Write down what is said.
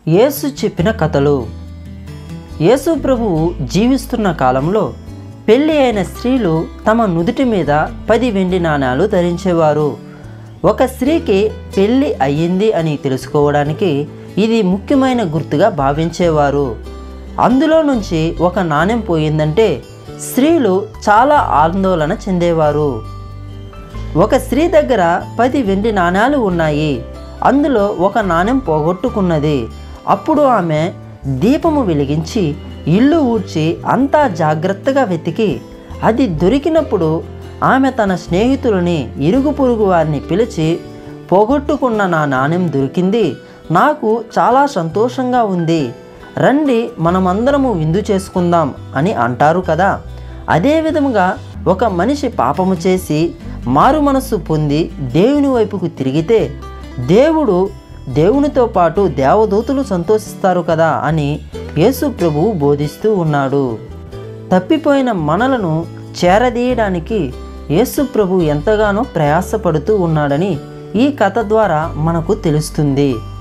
యేసు చెప్పిన కథలు యేసు ప్రభువు జీవిస్తున్న కాలంలో పెళ్లి అయిన స్త్రీలు తమ నుదుటి మీద పది వెండి నాణాలు ధరించేవారు ఒక స్త్రీకి పెళ్లి అయ్యింది అని తెలుసుకోవడానికి ఇది ముఖ్యమైన గుర్తుగా భావించేవారు అందులో నుంచి ఒక నాణెం పోయిందంటే స్త్రీలు చాలా ఆందోళన చెందేవారు ఒక స్త్రీ దగ్గర పది వెండి నాణాలు ఉన్నాయి అందులో ఒక నాణెం పోగొట్టుకున్నది అప్పుడు ఆమె దీపము వెలిగించి ఇల్లు ఊడ్చి అంతా జాగ్రత్తగా వెతికి అది దొరికినప్పుడు ఆమె తన స్నేహితులని ఇరుగు పొరుగు వారిని పిలిచి పోగొట్టుకున్న నా నాణెం దొరికింది నాకు చాలా సంతోషంగా ఉంది రండి మనమందరము విందు చేసుకుందాం అని అంటారు కదా అదే విధముగా ఒక మనిషి పాపము చేసి మారు మనస్సు పొంది దేవుని వైపుకు తిరిగితే దేవుడు దేవునితో పాటు దేవదూతలు సంతోషిస్తారు కదా అని యేసు ప్రభువు బోధిస్తూ ఉన్నాడు తప్పిపోయిన మనలను చేరదీయడానికి యేసు ప్రభు ఎంతగానో ప్రయాసపడుతూ ఉన్నాడని ఈ కథ ద్వారా మనకు తెలుస్తుంది